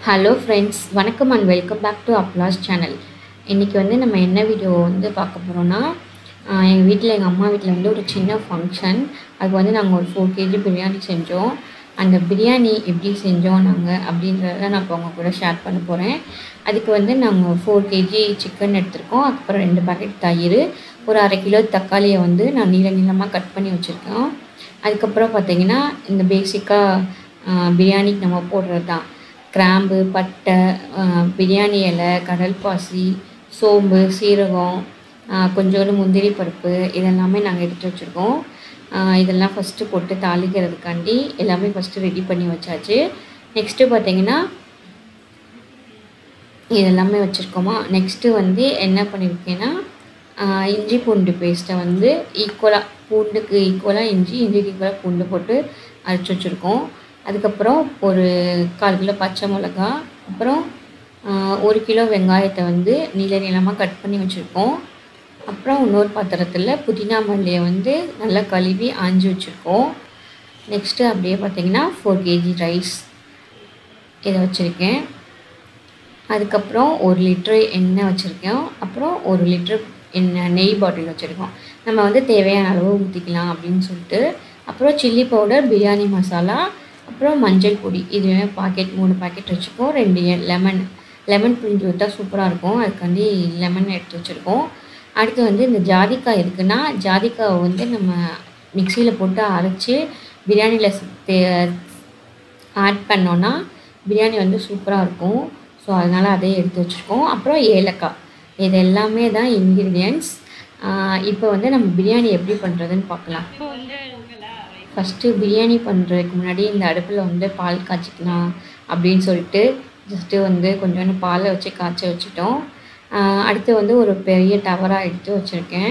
hello friends வணக்கம் and welcome back to applause channel இன்றைக்கி வந்து நம்ம என்ன வீடியோ வந்து பார்க்க போகிறோன்னா எங்கள் வீட்டில் எங்கள் அம்மா வீட்டில் வந்து ஒரு சின்ன ஃபங்க்ஷன் அதுக்கு வந்து நாங்கள் ஒரு ஃபோர் கேஜி பிரியாணி செஞ்சோம் அந்த பிரியாணி எப்படி செஞ்சோம் நாங்கள் அப்படின்றத நான் இப்போ உங்கள் கூட ஷேர் பண்ண போகிறேன் அதுக்கு வந்து நாங்கள் ஃபோர் கேஜி சிக்கன் எடுத்திருக்கோம் அதுக்கப்புறம் ரெண்டு பேக்கெட் தயிர் ஒரு அரை கிலோ தக்காளியை வந்து நான் நீள நீளமாக கட் பண்ணி வச்சுருக்கோம் அதுக்கப்புறம் பார்த்தீங்கன்னா இந்த பேசிக்காக பிரியாணிக்கு நம்ம போடுறது தான் கிராம்பு பட்டை ஆஹ் பிரியாணி இலை கடல் பாசி சோம்பு சீரகம் ஆஹ் கொஞ்சோண்டு முந்திரி பருப்பு இதெல்லாமே நாங்கள் எடுத்து வச்சுருக்கோம் ஆஹ் இதெல்லாம் ஃபஸ்ட்டு போட்டு தாளிக்கிறதுக்காண்டி எல்லாமே ஃபஸ்ட்டு ரெடி பண்ணி வச்சாச்சு நெக்ஸ்ட்டு பார்த்தீங்கன்னா இதெல்லாமே வச்சுருக்கோமா நெக்ஸ்ட்டு வந்து என்ன பண்ணியிருக்கேன்னா ஆஹ் இஞ்சி பூண்டு பேஸ்ட்டை வந்து ஈக்குவலாக பூண்டுக்கு ஈக்குவலாக இஞ்சி இஞ்சிக்கு ஈக்குவலாக பூண்டு போட்டு அரைச்சி வச்சுருக்கோம் அதுக்கப்புறம் ஒரு கால் கிலோ பச்சை மிளகா அப்புறம் ஆஹ் ஒரு கிலோ வெங்காயத்தை வந்து நீள நீளமாக கட் பண்ணி வச்சுருக்கோம் அப்புறம் இன்னொரு பாத்திரத்தில் புதினா மல்லியை வந்து நல்லா கழுவி ஆஞ்சி வச்சுருக்கோம் நெக்ஸ்ட்டு அப்படியே பார்த்தீங்கன்னா ஃபோர் கேஜி ரைஸ் இதை வச்சுருக்கேன் அதுக்கப்புறம் ஒரு லிட்ரு எண்ணெய் வச்சுருக்கோம் அப்புறம் ஒரு லிட்ரு எண்ணெய் நெய் பாட்டில் வச்சுருக்கோம் நம்ம வந்து தேவையான அளவு ஊற்றிக்கலாம் அப்படின்னு சொல்லிட்டு அப்புறம் சில்லி பவுடர் பிரியாணி மசாலா அப்புறம் மஞ்சள் பொடி இதுவே பாக்கெட் மூணு பாக்கெட் வச்சுருக்கோம் ரெண்டு லெமன் லெமன் பிழிஞ்சு விட்டா சூப்பராக இருக்கும் அதுக்காண்டி லெமன் எடுத்து வச்சுருக்கோம் அடுத்து வந்து இந்த ஜாதிக்காய் எதுக்குன்னா ஜாதிக்காவை வந்து நம்ம மிக்சியில் போட்டு அரைச்சி பிரியாணியில் ஆட் பண்ணோன்னா பிரியாணி வந்து சூப்பராக இருக்கும் ஸோ அதனால் அதே எடுத்து வச்சுருக்கோம் அப்புறம் ஏலக்காய் இது எல்லாமே தான் இன்க்ரீடியன்ட்ஸ் இப்போ வந்து நம்ம பிரியாணி எப்படி பண்ணுறதுன்னு பார்க்கலாம் ஃபஸ்ட்டு பிரியாணி பண்ணுறதுக்கு முன்னாடி இந்த அடுப்பில் வந்து பால் காய்ச்சிக்கலாம் அப்படின்னு சொல்லிட்டு ஜஸ்ட்டு வந்து கொஞ்சோண்டு பாலை வச்சு காய்ச்ச வச்சுட்டோம் ஆஹ் அடுத்து வந்து ஒரு பெரிய டவராக எடுத்து வச்சுருக்கேன்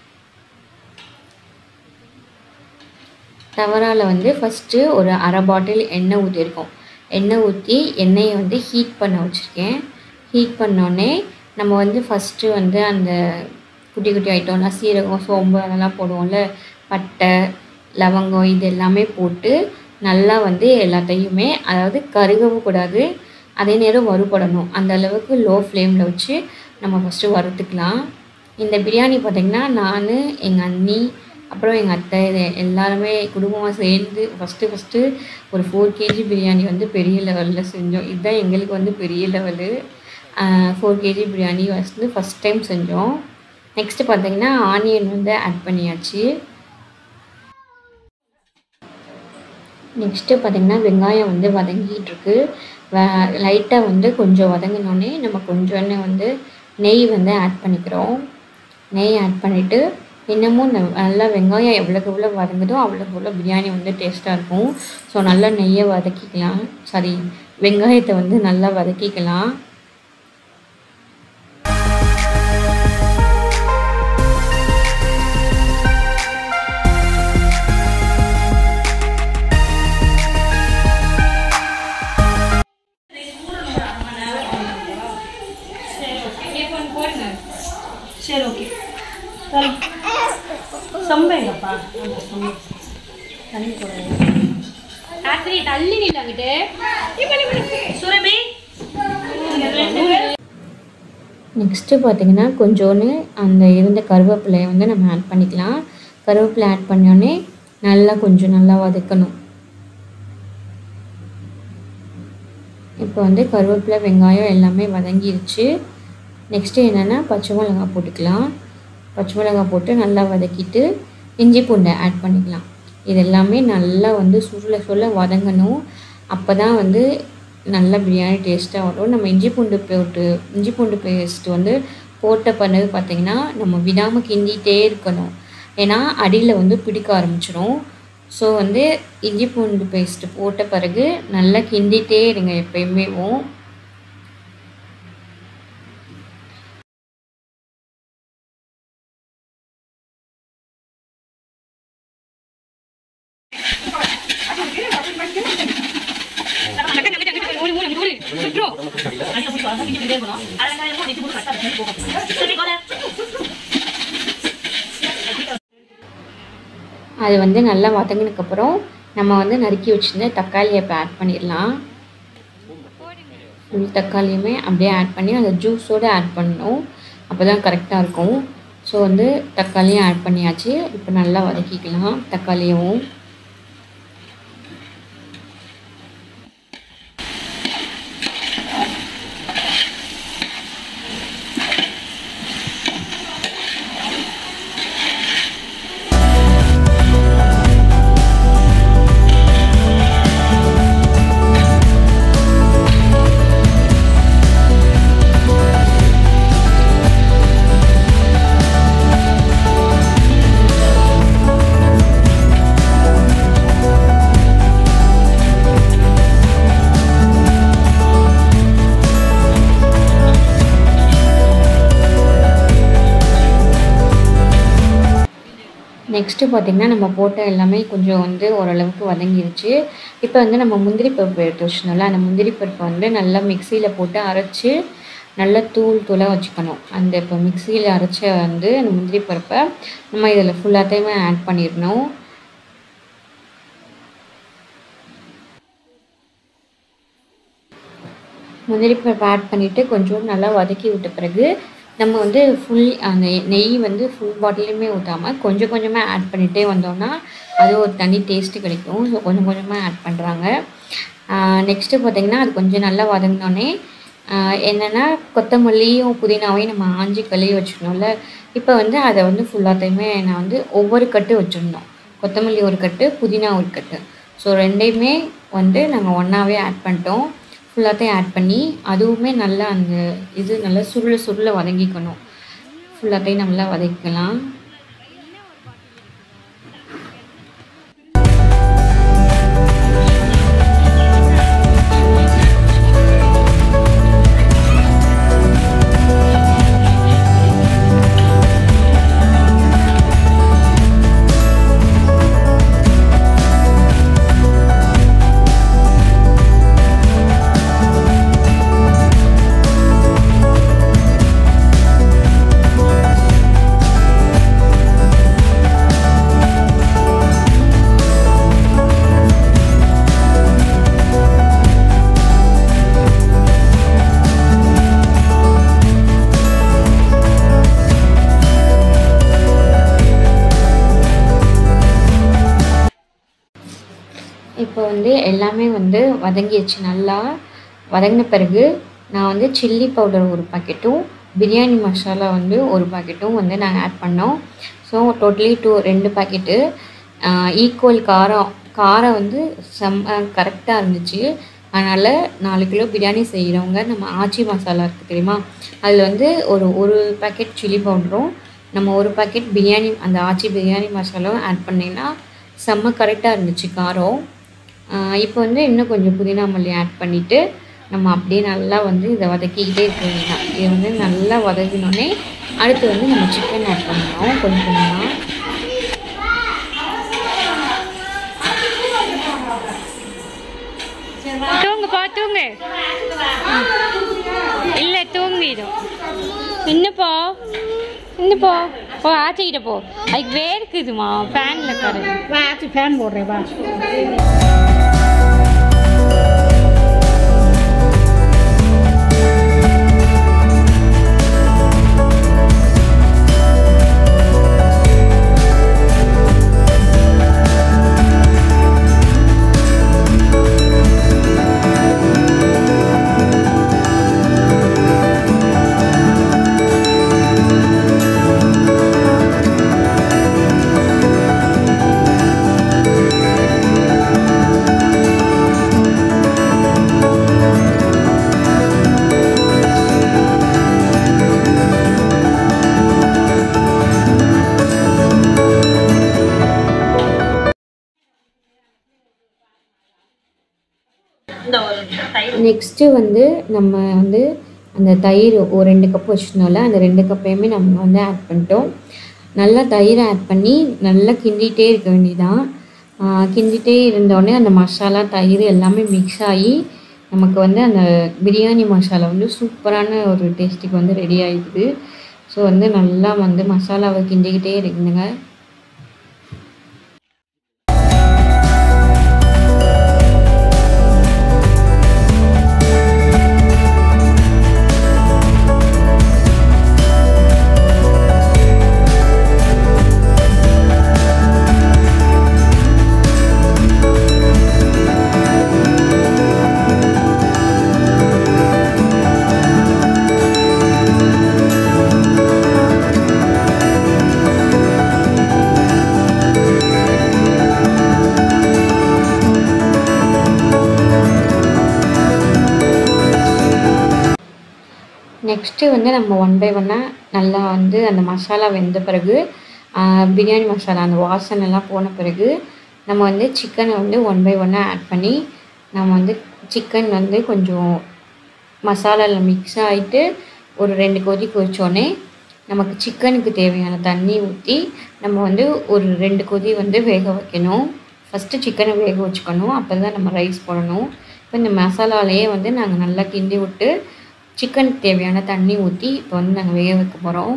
டவரால் வந்து ஃபஸ்ட்டு ஒரு அரை பாட்டில் எண்ணெய் ஊற்றிருக்கோம் எண்ணெய் ஊற்றி எண்ணெயை வந்து ஹீட் பண்ண வச்சுருக்கேன் ஹீட் பண்ணோடனே நம்ம வந்து ஃபஸ்ட்டு வந்து அந்த குட்டி குட்டி ஐட்டம்லாம் சீரகம் சோம்பு அதெல்லாம் போடுவோம்ல பட்டை லவங்கம் இது எல்லாமே போட்டு நல்லா வந்து எல்லாத்தையுமே அதாவது கருகவும் கூடாது அதே நேரம் வறுபடணும் அந்த அளவுக்கு லோ ஃப்ளேமில் வச்சு நம்ம ஃபஸ்ட்டு வறுத்துக்கலாம் இந்த பிரியாணி பார்த்திங்கன்னா நான் எங்கள் அண்ணி அப்புறம் எங்கள் அத்தை இது எல்லாருமே குடும்பமாக சேர்ந்து ஃபஸ்ட்டு ஃபஸ்ட்டு ஒரு ஃபோர் கேஜி பிரியாணி வந்து பெரிய லெவலில் செஞ்சோம் இதுதான் எங்களுக்கு வந்து பெரிய லெவலு ஃபோர் கேஜி பிரியாணி வந்து ஃபஸ்ட் டைம் செஞ்சோம் நெக்ஸ்ட்டு பார்த்தீங்கன்னா ஆனியன் வந்து ஆட் பண்ணியாச்சு நெக்ஸ்ட்டு பார்த்திங்கன்னா வெங்காயம் வந்து வதங்கிட்டு இருக்கு லைட்டாக வந்து கொஞ்சம் வதங்கினோடனே நம்ம கொஞ்சோன்னு வந்து நெய் வந்து ஆட் பண்ணிக்கிறோம் நெய் ஆட் பண்ணிவிட்டு இன்னமும் இந்த நல்லா வெங்காயம் எவ்வளோக்கு எவ்வளோ வதங்குதோ அவ்வளோக்கு எவ்வளோ பிரியாணி வந்து டேஸ்ட்டாக இருக்கும் ஸோ நல்லா நெய்யை வதக்கிக்கலாம் சாரி வெங்காயத்தை வந்து நல்லா வதக்கிக்கலாம் சரி ஓகே சம்பா எங்கப்பா தண்ணி போடுறேன் ராத்திரி தள்ளி நில்லாங்கிட்டு சுரபி நெக்ஸ்ட்டு பார்த்தீங்கன்னா கொஞ்சோண்டு அந்த இருந்த கருவேப்பிலையை வந்து நம்ம ஆட் பண்ணிக்கலாம் கருவேப்பிலை ஆட் பண்ணோடனே நல்லா கொஞ்சம் நல்லா வதக்கணும் இப்போ வந்து கருவேப்பிலை வெங்காயம் எல்லாமே வதங்கிருச்சு நெக்ஸ்ட்டு என்னென்னா பச்சை மிளகாய் போட்டுக்கலாம் பச்சை மிளகாய் போட்டு நல்லா வதக்கிட்டு இஞ்சி பூண்டை ஆட் பண்ணிக்கலாம் இது எல்லாமே நல்லா வந்து சுருள சொல்ல வதங்கணும் அப்போ தான் வந்து நல்ல பிரியாணி டேஸ்ட்டாக வரும் நம்ம இஞ்சி பூண்டு போட்டு இஞ்சி பூண்டு பேஸ்ட் வந்து போட்ட பிறகு பார்த்திங்கன்னா நம்ம விடாமல் கிண்டிகிட்டே இருக்கணும் ஏன்னா அடியில் வந்து பிடிக்க ஆரம்பிச்சிடும் ஸோ வந்து இஞ்சி பூண்டு பேஸ்ட் போட்ட பிறகு நல்லா கிண்டிகிட்டே இருங்க எப்பயுமே அது வந்து நல்லா வதங்கினதுக்கப்புறம் நம்ம வந்து நறுக்கி வச்சுருந்த தக்காளியை இப்போ ஆட் பண்ணிடலாம் ஃபுல் தக்காளியுமே அப்படியே ஆட் பண்ணி அந்த ஜூஸோடு ஆட் பண்ணணும் அப்போ தான் கரெக்டாக இருக்கும் ஸோ வந்து தக்காளியும் ஆட் பண்ணியாச்சு இப்போ நல்லா வதக்கிக்கலாம் தக்காளியும் நெக்ஸ்ட்டு பார்த்திங்கன்னா நம்ம போட்ட எல்லாமே கொஞ்சம் வந்து ஓரளவுக்கு வதங்கிருச்சு இப்போ வந்து நம்ம முந்திரி பருப்பு எடுத்து வச்சிருந்தோம்ல அந்த முந்திரி பருப்பை வந்து நல்லா மிக்சியில் போட்டு அரைச்சி நல்லா தூள் தூளாக வச்சுக்கணும் அந்த இப்போ மிக்சியில் அரைச்ச வந்து அந்த முந்திரி பருப்பை நம்ம இதில் ஃபுல்லாத்தையுமே ஆட் பண்ணிடணும் முந்திரி பருப்பு ஆட் பண்ணிவிட்டு கொஞ்சம் நல்லா வதக்கி விட்ட பிறகு நம்ம வந்து ஃபுல் அந்த நெய் வந்து ஃபுல் பாட்டிலையுமே ஊற்றாமல் கொஞ்சம் கொஞ்சமாக ஆட் பண்ணிகிட்டே வந்தோம்னா அது ஒரு தனி டேஸ்ட்டு கிடைக்கும் ஸோ கொஞ்சம் கொஞ்சமாக ஆட் பண்ணுறாங்க நெக்ஸ்ட்டு பார்த்திங்கன்னா அது கொஞ்சம் நல்லா வதங்கினோடனே என்னென்னா கொத்தமல்லியும் புதினாவையும் நம்ம ஆஞ்சி கழுவி வச்சுக்கணும்ல இப்போ வந்து அதை வந்து ஃபுல்லாத்தையுமே நான் வந்து ஒவ்வொரு கட்டு வச்சுருந்தோம் கொத்தமல்லி ஒரு கட்டு புதினா ஒரு கட்டு ஸோ ரெண்டையுமே வந்து நாங்கள் ஒன்றாவே ஆட் பண்ணிட்டோம் ஃபுல்லாத்தையும் ஆட் பண்ணி அதுவுமே நல்லா அந்த இது நல்லா சுருள சுருள வதங்கிக்கணும் ஃபுல்லாத்தையும் நல்லா வதக்கிக்கலாம் இப்போ வந்து எல்லாமே வந்து வதங்கிடுச்சு நல்லா வதங்கின பிறகு நான் வந்து சில்லி பவுடர் ஒரு பாக்கெட்டும் பிரியாணி மசாலா வந்து ஒரு பாக்கெட்டும் வந்து நாங்கள் ஆட் பண்ணோம் ஸோ டோட்டலி டூ ரெண்டு பாக்கெட்டு ஈக்குவல் காரம் காரம் வந்து செம்ம கரெக்டாக இருந்துச்சு அதனால் நாலு கிலோ பிரியாணி செய்கிறவங்க நம்ம ஆச்சி மசாலா இருக்குது தெரியுமா அதில் வந்து ஒரு ஒரு பாக்கெட் சில்லி பவுடரும் நம்ம ஒரு பாக்கெட் பிரியாணி அந்த ஆச்சி பிரியாணி மசாலாவும் ஆட் பண்ணிங்கன்னா செம்ம கரெக்டாக இருந்துச்சு காரம் இப்போ வந்து இன்னும் கொஞ்சம் புதினா மல்லி ஆட் பண்ணிவிட்டு நம்ம அப்படியே நல்லா வந்து இதை வதக்கிக்கிட்டே இருக்க வேண்டியதான் இது வந்து நல்லா வதக்கினோடனே அடுத்து வந்து நம்ம சிக்கன் ஆட் பண்ணணும் கொஞ்சம் கொஞ்சமாக தூங்குப்பா தூங்கு இல்லை தூங்கிடும் இன்னுப்போ இன்னுப்போ போ ஆச்சிக்கிட்ட போ அதுக்கு வேர்க்குதுமா ஃபேனில் கரு வா ஆச்சு ஃபேன் போடுறேன் வா இந்த ஒரு நிமிஷம் தயிர் நெக்ஸ்ட்டு வந்து நம்ம வந்து அந்த தயிர் ஒரு ரெண்டு கப் வச்சுருந்தோம்ல அந்த ரெண்டு கப்பையுமே நம்ம வந்து ஆட் பண்ணிட்டோம் நல்லா தயிரை ஆட் பண்ணி நல்லா கிண்டிகிட்டே இருக்க வேண்டியதான் கிண்டிகிட்டே இருந்தோடனே அந்த மசாலா தயிர் எல்லாமே மிக்ஸ் ஆகி நமக்கு வந்து அந்த பிரியாணி மசாலா வந்து சூப்பரான ஒரு டேஸ்ட்டுக்கு வந்து ரெடி ஆகிடுது ஸோ வந்து நல்லா வந்து மசாலாவை கிண்டிக்கிட்டே இருக்குதுங்க நெக்ஸ்ட்டு வந்து நம்ம ஒன் பை ஒன்னாக நல்லா வந்து அந்த மசாலா வெந்த பிறகு ஆஹ், பிரியாணி மசாலா அந்த வாசனைலாம் போன பிறகு நம்ம வந்து சிக்கனை வந்து ஒன் பை ஒன்னாக ஆட் பண்ணி நம்ம வந்து சிக்கன் வந்து கொஞ்சம் மசாலாவில் மிக்ஸ் ஆகிட்டு ஒரு ரெண்டு கொதி கொதிச்சோடனே நமக்கு சிக்கனுக்கு தேவையான தண்ணி ஊற்றி நம்ம வந்து ஒரு ரெண்டு கொதி வந்து வேக வைக்கணும் ஃபஸ்ட்டு சிக்கனை வேக வச்சுக்கணும் அப்போ தான் நம்ம ரைஸ் போடணும் இப்போ இந்த மசாலாலேயே வந்து நாங்கள் நல்லா கிண்டி விட்டு சிக்கனுக்கு தேவையான தண்ணி ஊற்றி இப்போ வந்து நாங்கள் வேக வைக்க போகிறோம்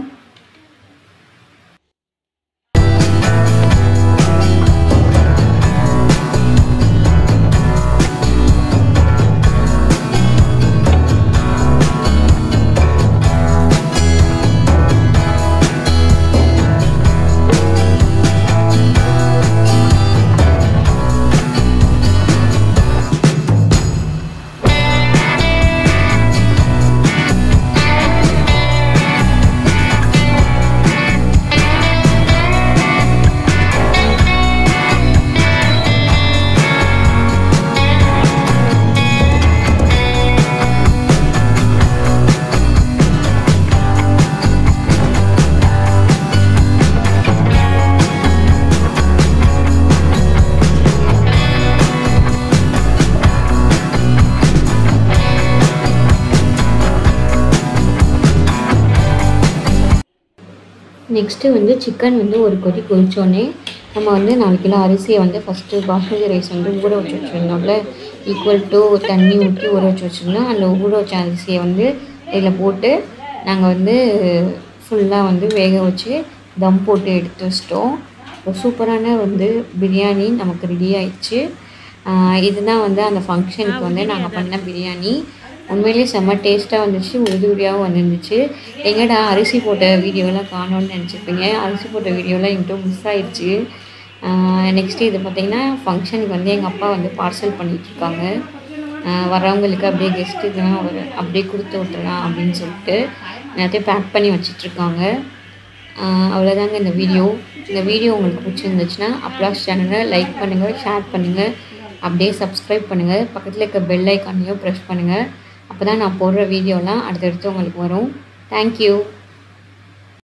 நெக்ஸ்ட்டு வந்து சிக்கன் வந்து ஒரு கொதி கொதிச்சோடனே நம்ம வந்து நாலு கிலோ அரிசியை வந்து ஃபஸ்ட்டு பாஸ்மதி ரைஸ் வந்து ஊற வச்சு வச்சுருந்தோம்ல ஈக்குவல் டு தண்ணி ஊற்றி ஊற வச்சு வச்சுருந்தோம் அந்த ஊற வச்ச அரிசியை வந்து இதில் போட்டு நாங்கள் வந்து ஃபுல்லாக வந்து வேக வச்சு தம் போட்டு எடுத்து வச்சிட்டோம் இப்போ சூப்பரான வந்து பிரியாணி நமக்கு ரெடி ஆயிடுச்சு ஆஹ் இதுதான் வந்து அந்த ஃபங்க்ஷனுக்கு வந்து நாங்கள் பண்ண பிரியாணி உண்மையிலேயே செம்ம டேஸ்ட்டாக வந்துச்சு உறுதி உறுதியாகவும் வந்துருந்துச்சு எங்கடா அரிசி போட்ட வீடியோலாம் காணோன்னு நினச்சிருப்பீங்க அரிசி போட்ட வீடியோலாம் என்கிட்ட மிஸ் ஆயிடுச்சு நெக்ஸ்ட்டு இது பார்த்திங்கன்னா ஃபங்க்ஷனுக்கு வந்து எங்கள் அப்பா வந்து பார்சல் பண்ணிகிட்ருக்காங்க வரவங்களுக்கு அப்படியே கெஸ்ட்டு இதெல்லாம் ஒரு அப்படியே கொடுத்து விட்டுறலாம் அப்படின்னு சொல்லிட்டு எல்லாத்தையும் பேக் பண்ணி வச்சிட்ருக்காங்க அவ்வளோதாங்க இந்த வீடியோ இந்த வீடியோ உங்களுக்கு பிடிச்சிருந்துச்சுன்னா அப்ளாஸ் சேனலை லைக் பண்ணுங்கள் ஷேர் பண்ணுங்கள் அப்படியே சப்ஸ்கிரைப் பண்ணுங்கள் பக்கத்தில் இருக்க பெல் ஐக்கானையும் ப்ரெஸ் பண்ணுங்கள் அப்போ தான் நான் போடுற வீடியோலாம் அடுத்தடுத்து உங்களுக்கு வரும் தேங்க்யூ